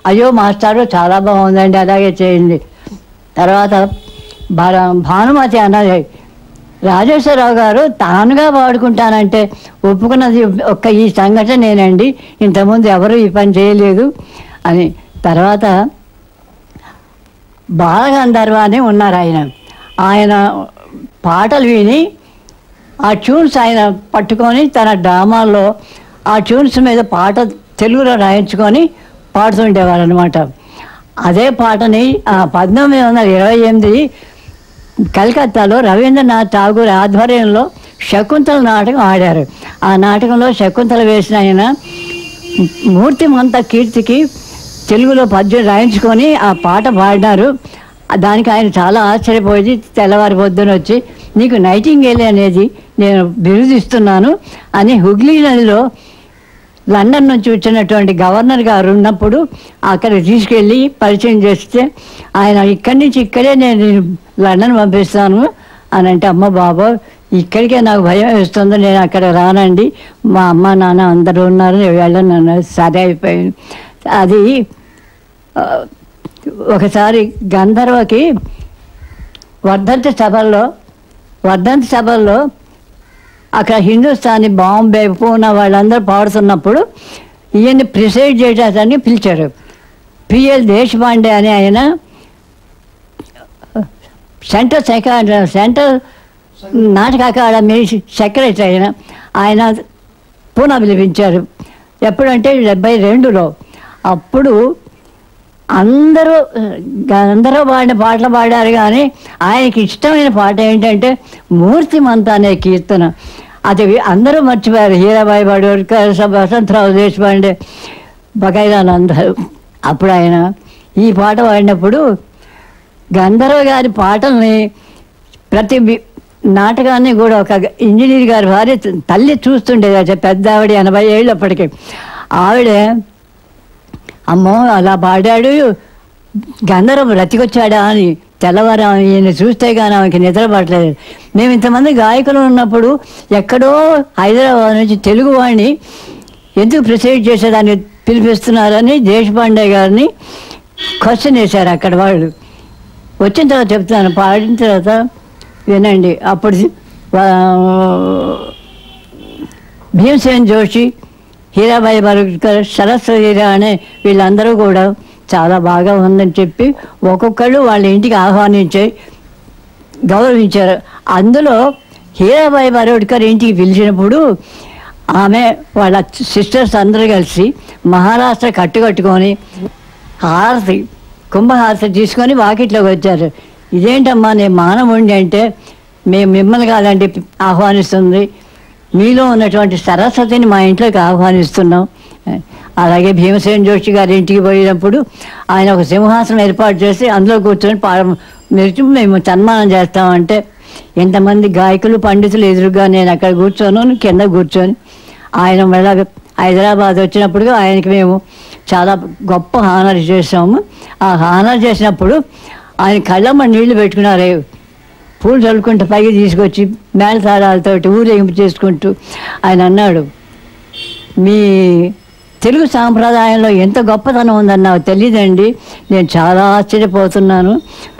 అయ్యో మాస్టారు చాలా బాగుందండి అలాగే చేయండి తర్వాత భా భానుమతి అన్నది రాజేశ్వరరావు గారు తానుగా వాడుకుంటానంటే ఒప్పుకున్నది ఒక్క ఈ సంఘటన నేనండి ఇంతకుముందు ఎవరు ఈ పని చేయలేదు అని తర్వాత బాలగంధర్వ అని ఉన్నారు ఆయన ఆయన పాటలు విని ఆ ట్యూన్స్ ఆయన పట్టుకొని తన డ్రామాల్లో ఆ ట్యూన్స్ మీద పాట తెలుగులో రాయించుకొని పాడుతుండేవారు అనమాట అదే పాటని ఆ పంతొమ్మిది వందల ఇరవై ఎనిమిది కలకత్తాలో రవీంద్రనాథ్ ఠాగూర్ ఆధ్వర్యంలో శకుంతల నాటకం ఆడారు ఆ నాటకంలో శకుంతల వేసిన ఆయన మూర్తిమంత కీర్తికి తెలుగులో పద్యం రాయించుకొని ఆ పాట పాడినారు దానికి ఆయన చాలా ఆశ్చర్యపోయి తెల్లవారి పొద్దున వచ్చి నీకు నైటింగేల్ అనేది నేను బిరుదిస్తున్నాను అని హుగ్లీ నదిలో లండన్ నుంచి వచ్చినటువంటి గవర్నర్ గారు ఉన్నప్పుడు అక్కడ తీసుకెళ్ళి పరిచయం చేస్తే ఆయన ఇక్కడి నుంచి ఇక్కడే నేను లండన్ పంపిస్తాను అని అంటే అమ్మ బాబా ఇక్కడికే నాకు భయం వేస్తుంది నేను అక్కడ రానండి మా అమ్మ నాన్న అందరూ ఉన్నారు నేను వెళ్ళను అన్నారు సరే అయిపోయింది అది ఆ, ఒకసారి గంధర్వకి వర్ధంతి సభల్లో వర్ధంతి సభల్లో అక్కడ హిందుస్థానీ బాంబే పూనా వాళ్ళందరూ పాడుతున్నప్పుడు ఈయన్ని ప్రిసైడ్ చేయడానికి పిలిచారు పిఎల్ దేశపాండే అని ఆయన సెంట్రల్ సెక్రటరీ సెంట్రల్ నాటక అకాడమీ సెక్రటరీ ఆయన ఆయన పూనా పిలిపించారు ఎప్పుడంటే డెబ్బై రెండులో అప్పుడు అందరూ అందరూ పాడిన పాటలు పాడారు కానీ ఆయనకి ఇష్టమైన పాట ఏంటంటే మూర్తిమంత అనే కీర్తన అది అందరూ మర్చిపోయారు హీరాబాయి బడోర్కర్ వసంతరావు దేశపాండే బకైరాలు అందరూ అప్పుడు ఆయన ఈ పాట పాడినప్పుడు గంధర్వ గారి పాటల్ని ప్రతి వి- నాటకాన్ని కూడా ఒక ఇంజనీర్ గారి భార్య తల్లి చూస్తుండేది అది పెద్ద ఆవిడ ఎనభై ఏళ్ళు అప్పటికి ఆవిడ అమ్మో అలా పాడాడు గంధర్వం బ్రతికొచ్చాడా అని తెల్లవారు ఆమె ఈయన చూస్తే కానీ ఆమెకి నిద్ర పట్టలేదు మేము ఇంతమంది గాయకులు ఉన్నప్పుడు ఎక్కడో హైదరాబాద్ నుంచి తెలుగు వాడిని ఎందుకు ప్రిసైడ్ చేసేదాన్ని పిలిపిస్తున్నారని దేశపాండే గారిని క్వశ్చన్ వేశారు అక్కడ వాళ్ళు వచ్చిన తర్వాత చెప్తాను పాడిన తర్వాత వినండి అప్పుడు వా- భీమసేన్ జోషి హీరాబాయి బర్కర్ సరస్వతి రాణే వీళ్ళందరూ కూడా చాలా బాగా ఉందని చెప్పి ఒక్కొక్కళ్ళు వాళ్ళ ఇంటికి ఆహ్వానించి గౌరవించారు అందులో హీరాబాయి బరోడ్కర్ ఇంటికి పిలిచినప్పుడు ఆమె వాళ్ళ సిస్టర్స్ అందరూ కలిసి మహారాష్ట్ర కట్టుకట్టుకొని హారతి కుంభహారతి తీసుకొని వాకిట్లోకి వచ్చారు ఇదేంటమ్మా నేను మానవుండి అంటే మేము మిమ్మల్ని కాదండి ఆహ్వానిస్తుంది మీలో ఉన్నటువంటి సరస్వతిని మా ఇంట్లోకి ఆహ్వానిస్తున్నాం అలాగే భీమసేన్ జోషి గారి ఇంటికి పోయినప్పుడు ఆయన ఒక సింహాసనం ఏర్పాటు చేసి అందులో కూర్చొని పాడ మీరు మేము సన్మానం చేస్తామంటే ఎంతమంది గాయకులు పండితులు ఎదురుగా నేను అక్కడ కూర్చోను కింద కూర్చొని ఆయన మళ్ళా హైదరాబాద్ వచ్చినప్పుడు ఆయనకి మేము చాలా గొప్ప హానర్ చేసాము ఆ హానర్ చేసినప్పుడు ఆయన కళ్ళమ్మ నీళ్లు పెట్టుకున్నారు పూలు చల్లుకుంటూ పైకి తీసుకొచ్చి మేళతాళాలతోటి ఊరేగింపు చేసుకుంటూ ఆయన అన్నాడు మీ తెలుగు సాంప్రదాయంలో ఎంత గొప్పతనం ఉందని నాకు తెలియదండి నేను చాలా ఆశ్చర్యపోతున్నాను